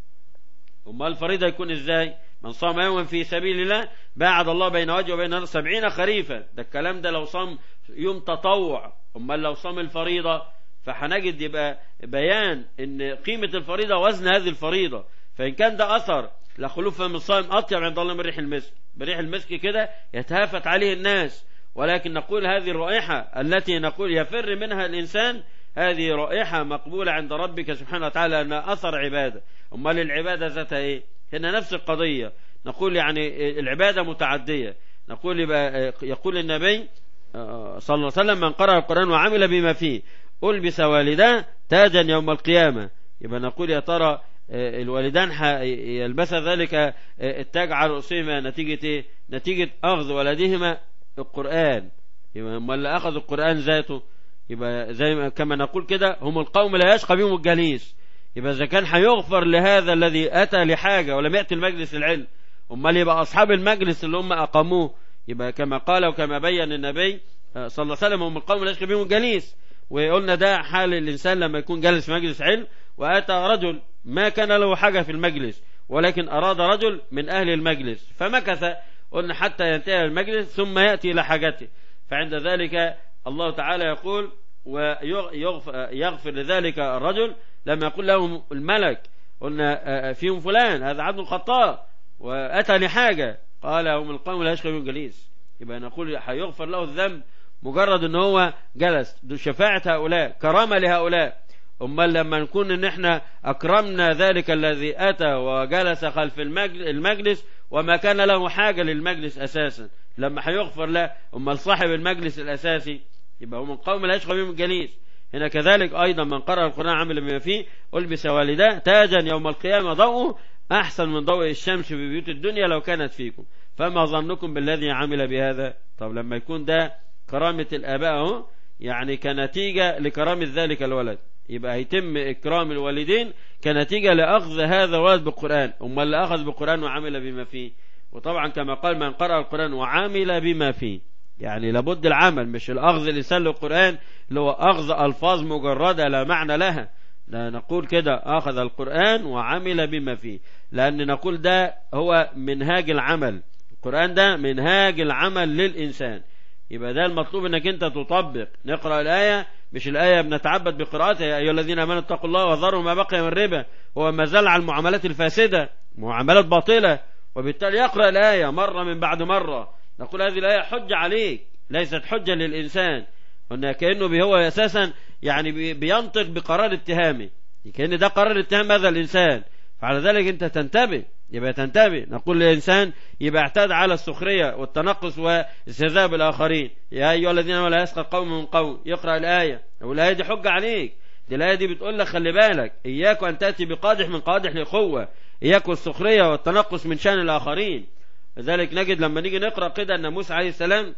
أما الفريضة يكون إزاي من صام يوما في سبيل الله باعد الله بين وجهه وبين النار سبعين خريفا ده الكلام ده لو صام يوم تطوع أما لو صام الفريضة فهنجد يبقى بيان ان قيمة الفريضة وزن هذه الفريضة فإن كان ده أثر لخلوف فم الصائم أطيب عند الله من ريح المسك بريح المسك كده يتهافت عليه الناس ولكن نقول هذه الرائحة التي نقول يفر منها الإنسان هذه رائحة مقبولة عند ربك سبحانه وتعالى أنها أثر عبادة أمال العبادة ذاتها إيه هنا نفس القضية نقول يعني العبادة متعدية نقول يبقى يقول النبي صلى الله عليه وسلم من قرأ القرآن وعمل بما فيه ألبس والداه تاجا يوم القيامة يبقى نقول يا ترى الوالدان يلبس ذلك التاج على رؤوسهما نتيجة إيه؟ نتيجة أخذ ولدهما القرآن يبقى أما اللي أخذ القرآن ذاته يبقى زي ما كما نقول كده هم القوم لا يشقى بهم الجليس يبقى إذا كان هيغفر لهذا الذي أتى لحاجة ولم يأتي المجلس العلم أمال يبقى أصحاب المجلس اللي هم أقاموه يبقى كما قال وكما بين النبي صلى الله عليه وسلم هم القوم لا يشكي بهم الجليس وقلنا ده حال الإنسان لما يكون جالس في مجلس علم وأتى رجل ما كان له حاجة في المجلس ولكن أراد رجل من أهل المجلس فمكث قلنا حتى ينتهي المجلس ثم يأتي إلى حاجته فعند ذلك الله تعالى يقول ويغفر لذلك الرجل لما يقول له الملك قلنا فيهم فلان هذا عبد الخطاب وأتى لحاجة قال هم القوم لا يشقى جليس يبقى نقول هيغفر له الذنب مجرد ان هو جلس دو شفاعة هؤلاء كرامة لهؤلاء امال لما نكون ان احنا اكرمنا ذلك الذي اتى وجلس خلف المجلس وما كان له حاجة للمجلس اساسا لما هيغفر له امال صاحب المجلس الاساسي يبقى هو من قوم لا يشقى بهم الجليس هنا كذلك ايضا من قرأ القرآن عمل بما فيه البس والداه تاجا يوم القيامة ضوءه احسن من ضوء الشمس في بيوت الدنيا لو كانت فيكم فما ظنكم بالذي عمل بهذا طب لما يكون ده كرامة الآباء اهو يعني كنتيجة لكرامة ذلك الولد يبقى هيتم إكرام الوالدين كنتيجة لأخذ هذا الولد بالقرآن أما اللي أخذ بالقرآن وعمل بما فيه وطبعا كما قال من قرأ القرآن وعمل بما فيه يعني لابد العمل مش الأخذ الإنسان للقرآن اللي هو أخذ ألفاظ مجردة لا معنى لها لا نقول كده أخذ القرآن وعمل بما فيه لأن نقول ده هو منهاج العمل القرآن ده منهاج العمل للإنسان يبقى ده المطلوب انك انت تطبق نقرأ الآية مش الآية بنتعبد بقراءتها يا أيها الذين آمنوا اتقوا الله وذروا ما بقي من الربا هو ما زال على المعاملات الفاسدة معاملات باطلة وبالتالي يقرأ الآية مرة من بعد مرة نقول هذه الآية حجة عليك ليست حجة للإنسان وأنها كأنه هو أساسا يعني بينطق بقرار اتهامي كأن ده قرار اتهام هذا الإنسان فعلى ذلك أنت تنتبه يبقى تنتبه نقول للإنسان يبقى اعتاد على السخرية والتنقص واستهزاء بالآخرين يا أيها الذين ولا يسقى قوم من قوم يقرأ الآية والآية دي حجة عليك دي الآية دي بتقول لك خلي بالك إياك أن تأتي بقادح من قادح الأخوة إياك والسخرية والتنقص من شان الآخرين لذلك نجد لما نيجي نقرأ كده أن موسى عليه السلام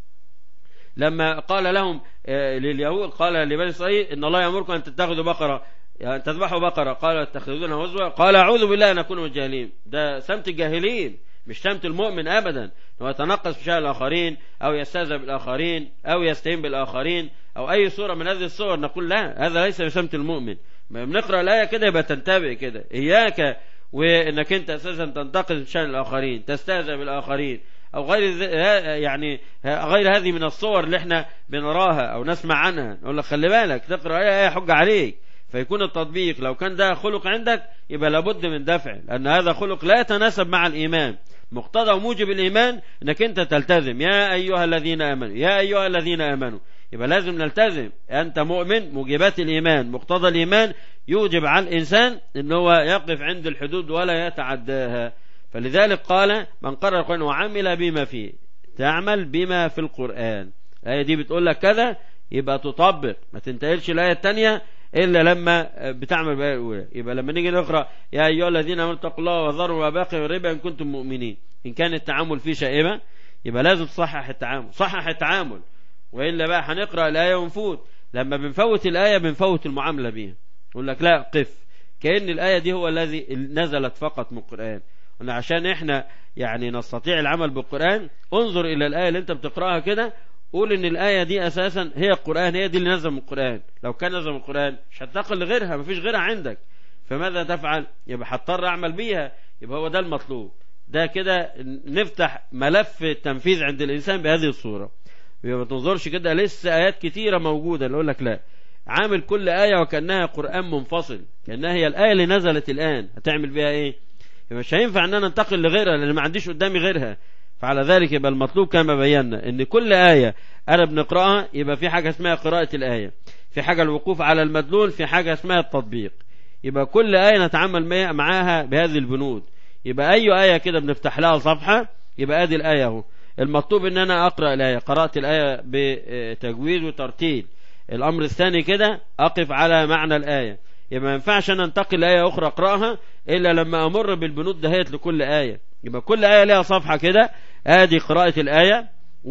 لما قال لهم لليهود قال لبني إسرائيل إن الله يأمركم أن تتخذوا بقرة يعني تذبحوا بقرة قال اتخذون هزوا قال أعوذ بالله أن أكون من الجاهلين ده سمت الجاهلين مش سمت المؤمن أبدا هو يتنقص في شأن الآخرين أو يستهزأ بالآخرين أو يستهين بالآخرين أو أي صورة من هذه الصور نقول لا هذا ليس بسمت المؤمن ما بنقرأ الآية كده يبقى تنتبه كده إياك وإنك أنت أساسا تنتقص في شأن الآخرين تستهزأ بالآخرين أو غير يعني غير هذه من الصور اللي احنا بنراها أو نسمع عنها نقول لك خلي بالك تقرأ آية حجة عليك فيكون التطبيق لو كان ده خلق عندك يبقى لابد من دفع لأن هذا خلق لا يتناسب مع الإيمان مقتضى وموجب الإيمان أنك أنت تلتزم يا أيها الذين آمنوا يا أيها الذين آمنوا يبقى لازم نلتزم أنت مؤمن موجبات الإيمان مقتضى الإيمان يوجب على الإنسان أن هو يقف عند الحدود ولا يتعداها فلذلك قال من قرأ القرآن وعمل بما فيه تعمل بما في القرآن الآية دي بتقول لك كذا يبقى تطبق ما تنتقلش الآية الثانية إلا لما بتعمل بها الأولى يبقى لما نيجي نقرأ يا أيها الذين آمنوا اتقوا الله وذروا ما باقي من الربا إن كنتم مؤمنين إن كان التعامل فيه شائبة يبقى لازم تصحح التعامل صحح التعامل وإلا بقى هنقرأ الآية ونفوت لما بنفوت الآية بنفوت المعاملة بيها يقول لك لا قف كأن الآية دي هو الذي نزلت فقط من القرآن قلنا عشان احنا يعني نستطيع العمل بالقرآن انظر إلى الآية اللي انت بتقرأها كده قول ان الآية دي أساسا هي القرآن هي دي اللي نزل من القرآن لو كان نزل من القرآن مش هتنقل لغيرها مفيش غيرها عندك فماذا تفعل يبقى هضطر أعمل بيها يبقى هو ده المطلوب ده كده نفتح ملف التنفيذ عند الإنسان بهذه الصورة يبقى ما تنظرش كده لسه آيات كتيرة موجودة اللي أقول لك لا عامل كل آية وكأنها قرآن منفصل كأنها هي الآية اللي نزلت الآن هتعمل بيها إيه يبقى مش هينفع ان انا انتقل لغيرها لان ما عنديش قدامي غيرها فعلى ذلك يبقى المطلوب كما بينا ان كل آية انا بنقرأها يبقى في حاجة اسمها قراءة الآية في حاجة الوقوف على المدلول في حاجة اسمها التطبيق يبقى كل آية نتعامل معاها بهذه البنود يبقى أي آية كده بنفتح لها صفحة يبقى ادي الآية اهو المطلوب ان انا اقرأ الآية قرأت الآية بتجويد وترتيل الامر الثاني كده اقف على معنى الآية يبقى ما ينفعش انا انتقل لآية اخرى اقرأها الا لما امر بالبنود دهيت لكل آية يبقى كل آية لها صفحة كده ادي قراءة الآية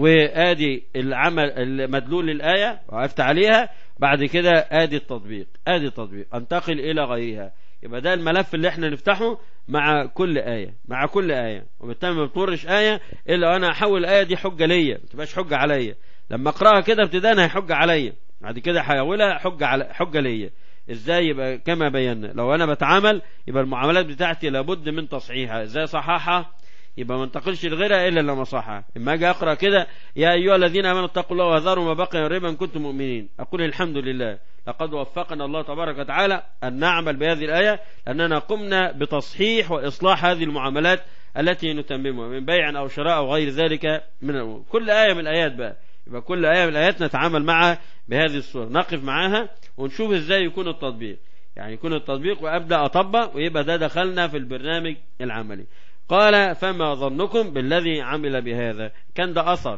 وادي العمل المدلول للآية وقفت عليها بعد كده ادي التطبيق ادي التطبيق انتقل الى غيرها يبقى ده الملف اللي احنا نفتحه مع كل آية مع كل آية وبالتالي ما بتمرش آية إلا أنا أحول الآية دي حجة ليا ما تبقاش حجة عليا لما أقرأها كده ابتداء هي حجة عليا بعد كده هحولها حجة على حجة ليا ازاي يبقى كما بينا لو انا بتعامل يبقى المعاملات بتاعتي لابد من تصحيحها ازاي صححها يبقى ما انتقلش لغيرها الا لما صحها اما اجي اقرا كده يا ايها الذين امنوا اتقوا الله وذروا ما بقي من الربا ان كنتم مؤمنين اقول الحمد لله لقد وفقنا الله تبارك وتعالى ان نعمل بهذه الايه لاننا قمنا بتصحيح واصلاح هذه المعاملات التي نتممها من بيع او شراء او غير ذلك من الأمور. كل ايه من الايات بقى يبقى كل ايه من الايات نتعامل معها بهذه الصوره نقف معاها ونشوف ازاي يكون التطبيق يعني يكون التطبيق وابدا اطبق ويبقى ده دخلنا في البرنامج العملي قال فما ظنكم بالذي عمل بهذا كان ده أثر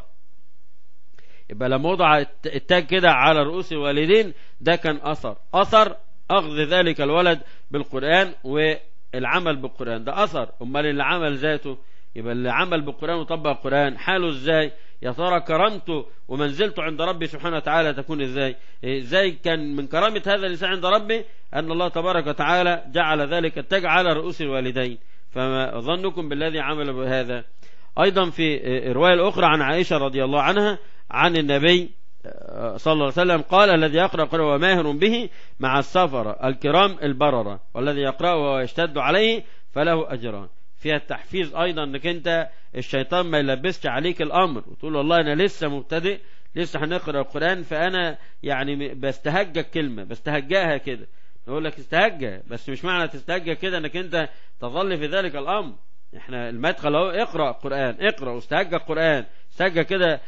يبقى لما وضع التاج كده على رؤوس الوالدين ده كان أثر أثر أخذ ذلك الولد بالقرآن والعمل بالقرآن ده أثر أمال اللي عمل ذاته يبقى اللي عمل بالقرآن وطبق القرآن حاله ازاي يا ترى كرامته ومنزلته عند ربي سبحانه وتعالى تكون ازاي ازاي كان من كرامة هذا الإنسان عند ربي أن الله تبارك وتعالى جعل ذلك التاج على رؤوس الوالدين فما ظنكم بالذي عمل بهذا أيضا في رواية الأخرى عن عائشة رضي الله عنها عن النبي صلى الله عليه وسلم قال الذي يقرأ قرأ وماهر به مع السفر الكرام البررة والذي يقرأ ويشتد عليه فله أجران فيها التحفيز أيضا أنك أنت الشيطان ما يلبسش عليك الأمر وتقول والله أنا لسه مبتدئ لسه هنقرأ القرآن فأنا يعني بستهجى الكلمة بستهجاها كده يقول لك استهجى بس مش معنى تستهجى كده انك انت تظل في ذلك الامر احنا المدخل اهو اقرا قران اقرا واستهجى القران استهجى كده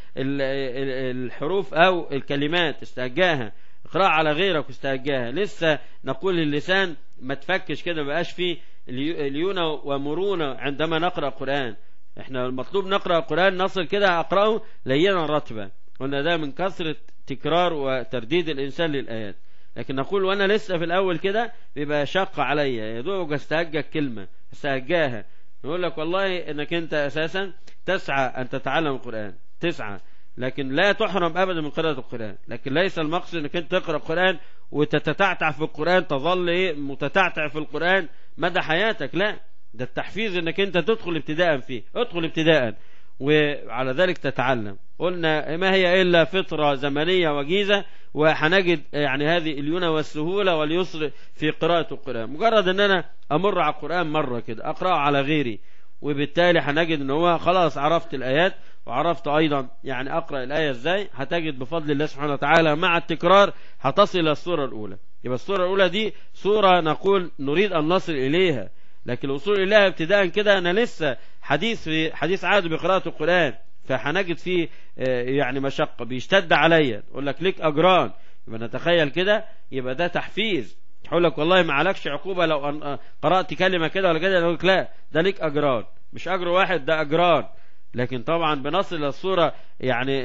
الحروف او الكلمات استهجاها اقرا على غيرك واستهجاها لسه نقول للسان ما تفكش كده ما بقاش فيه ليونه ومرونه عندما نقرا قران احنا المطلوب نقرا القران نصل كده اقراه لينا رتبه قلنا ده من كثره تكرار وترديد الانسان للايات لكن نقول وانا لسه في الاول كده بيبقى شق عليا يا دوبك استهجى الكلمه استهجاها يقول لك والله انك انت اساسا تسعى ان تتعلم القران تسعى لكن لا تحرم ابدا من قراءه القران لكن ليس المقصد انك انت تقرا القران وتتتعتع في القران تظل ايه متتعتع في القران مدى حياتك لا ده التحفيز انك انت تدخل ابتداء فيه ادخل ابتداء وعلى ذلك تتعلم قلنا ما هي إلا فطرة زمنية وجيزة وحنجد يعني هذه اليونة والسهولة واليسر في قراءة القرآن مجرد أن أنا أمر على القرآن مرة كده أقرأ على غيري وبالتالي هنجد أن هو خلاص عرفت الآيات وعرفت أيضا يعني أقرأ الآية إزاي هتجد بفضل الله سبحانه وتعالى مع التكرار هتصل إلى الصورة الأولى يبقى الصورة الأولى دي صورة نقول نريد أن نصل إليها لكن الوصول إليها ابتداء كده أنا لسه حديث في حديث عهد بقراءة القرآن فهنجد فيه يعني مشقة بيشتد عليا يقول لك ليك أجران يبقى نتخيل كده يبقى ده تحفيز يقول لك والله ما عليكش عقوبة لو قرأت كلمة كده ولا كده يقول لك لا ده ليك أجران مش أجر واحد ده أجران لكن طبعا بنصل للصورة يعني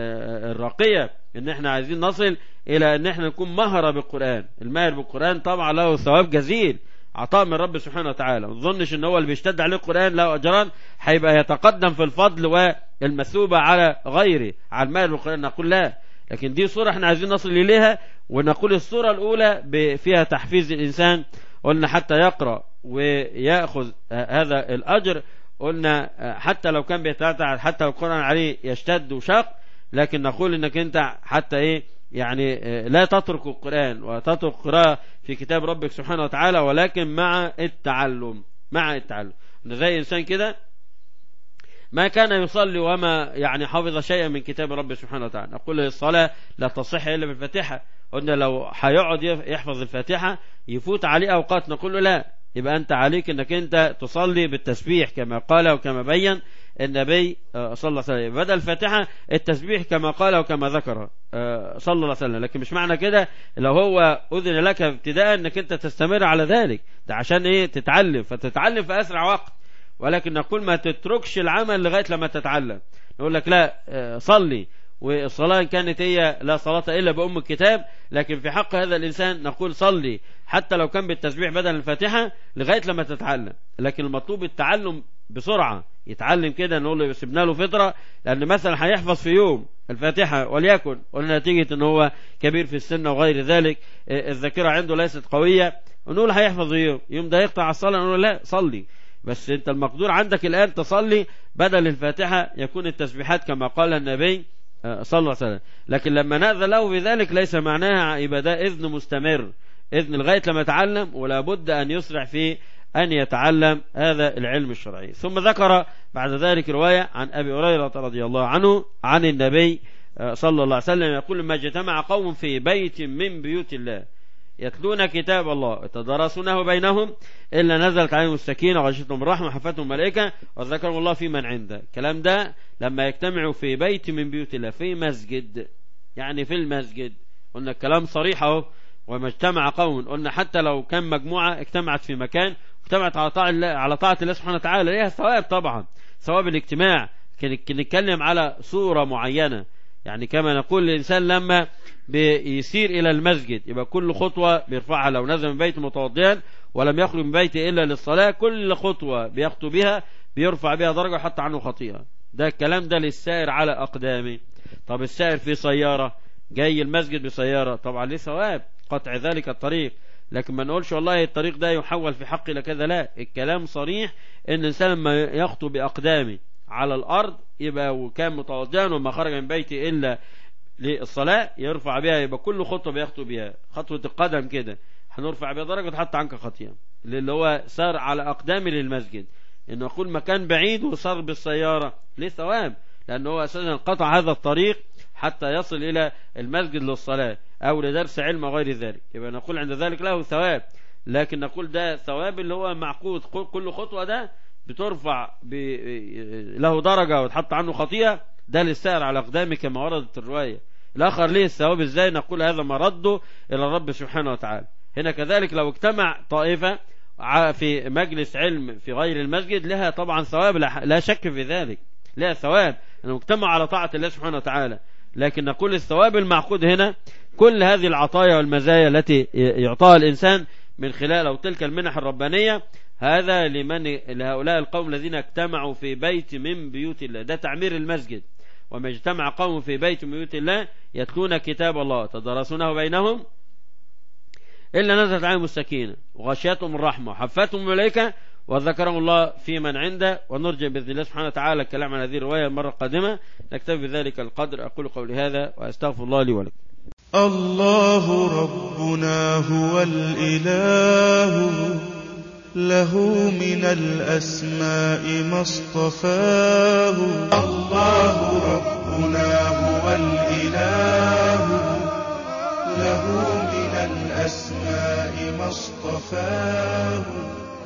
الراقية ان احنا عايزين نصل الى ان احنا نكون مهرة بالقرآن الماهر بالقرآن طبعا له ثواب جزيل عطاء من رب سبحانه وتعالى ما تظنش ان هو اللي بيشتد عليه القرآن له اجران هيبقى يتقدم في الفضل والمثوبة على غيره على الماهر بالقرآن نقول لا لكن دي صورة احنا عايزين نصل اليها ونقول الصورة الاولى فيها تحفيز الانسان قلنا حتى يقرأ ويأخذ هذا الاجر قلنا حتى لو كان بيتعتع حتى لو القرآن عليه يشتد وشق لكن نقول انك انت حتى ايه يعني لا تترك القرآن وتترك قراءة في كتاب ربك سبحانه وتعالى ولكن مع التعلم مع التعلم زي إنسان كده ما كان يصلي وما يعني حافظ شيئا من كتاب ربه سبحانه وتعالى نقول الصلاة لا تصح إلا بالفاتحة قلنا لو هيقعد يحفظ الفاتحة يفوت عليه أوقات نقول له لا يبقى أنت عليك أنك أنت تصلي بالتسبيح كما قال وكما بين النبي صلى الله عليه وسلم بدل الفاتحة التسبيح كما قال وكما ذكر صلى الله عليه وسلم لكن مش معنى كده لو هو أذن لك ابتداء أنك أنت تستمر على ذلك ده عشان إيه تتعلم فتتعلم في أسرع وقت ولكن نقول ما تتركش العمل لغاية لما تتعلم نقول لك لا صلي والصلاة كانت هي لا صلاة إلا بأم الكتاب لكن في حق هذا الإنسان نقول صلي حتى لو كان بالتسبيح بدل الفاتحة لغاية لما تتعلم لكن المطلوب التعلم بسرعة يتعلم كده نقول له سيبنا له فطرة لأن مثلا هيحفظ في يوم الفاتحة وليكن قلنا نتيجة ان هو كبير في السن وغير ذلك الذاكرة عنده ليست قوية ونقول هيحفظ يوم يوم ده يقطع الصلاة نقول لا صلي بس انت المقدور عندك الآن تصلي بدل الفاتحة يكون التسبيحات كما قال النبي صلى الله عليه وسلم لكن لما نأذن له بذلك ليس معناها يبقى ده إذن مستمر إذن لغاية لما يتعلم ولا بد أن يسرع في أن يتعلم هذا العلم الشرعي ثم ذكر بعد ذلك رواية عن أبي هريرة رضي الله عنه عن النبي صلى الله عليه وسلم يقول ما اجتمع قوم في بيت من بيوت الله يتلون كتاب الله يتدارسونه بينهم إلا نزلت عليهم السكينة وغشتهم الرحمة وحفتهم الملائكة وذكرهم الله في من عنده الكلام ده لما يجتمعوا في بيت من بيوت الله في مسجد يعني في المسجد قلنا الكلام صريح اهو وما اجتمع قوم قلنا حتى لو كان مجموعة اجتمعت في مكان اجتمعت على طاعة الله على طاعة الله سبحانه وتعالى ليها ثواب طبعا ثواب الاجتماع نتكلم على صورة معينة يعني كما نقول الإنسان لما بيسير إلى المسجد يبقى كل خطوة بيرفعها لو نزل من بيته متوضيا ولم يخرج من بيته إلا للصلاة كل خطوة بيخطو بها بيرفع بها درجة حتى عنه خطيئة ده الكلام ده للسائر على أقدامه طب السائر في سيارة جاي المسجد بسيارة طبعا ليه ثواب قطع ذلك الطريق لكن ما نقولش والله الطريق ده يحول في حقي لكذا لا الكلام صريح ان الانسان لما يخطو باقدامه على الارض يبقى وكان متوضئا وما خرج من بيته الا للصلاه يرفع بها يبقى كل خطوه بيخطو بها خطوه القدم كده هنرفع بها درجه وتحط عنك خطيئه اللي هو سار على اقدامه للمسجد انه يكون مكان بعيد وصار بالسياره ليه ثواب لانه هو اساسا قطع هذا الطريق حتى يصل إلى المسجد للصلاة أو لدرس علم غير ذلك يبقى نقول عند ذلك له ثواب لكن نقول ده ثواب اللي هو معقود كل خطوة ده بترفع ب... له درجة وتحط عنه خطيئة ده للسائر على أقدامه كما وردت الرواية الآخر ليه الثواب إزاي نقول هذا مرده إلى الرب سبحانه وتعالى هنا كذلك لو اجتمع طائفة في مجلس علم في غير المسجد لها طبعا ثواب لا شك في ذلك لها ثواب أنه اجتمع على طاعة الله سبحانه وتعالى لكن نقول الثواب المعقود هنا كل هذه العطايا والمزايا التي يعطاها الإنسان من خلال أو تلك المنح الربانية هذا لمن لهؤلاء القوم الذين اجتمعوا في بيت من بيوت الله ده تعمير المسجد وما اجتمع قوم في بيت من بيوت الله يتلون كتاب الله تدرسونه بينهم إلا نزلت عليهم السكينة وغشيتهم الرحمة وحفتهم الملائكة وذكرهم الله في من عنده ونرجع بإذن الله سبحانه وتعالى الكلام عن هذه الرواية المرة القادمة نكتفي بذلك القدر أقول قولي هذا وأستغفر الله لي ولكم الله ربنا هو الإله له من الأسماء ما اصطفاه الله ربنا هو الإله له من الأسماء ما اصطفاه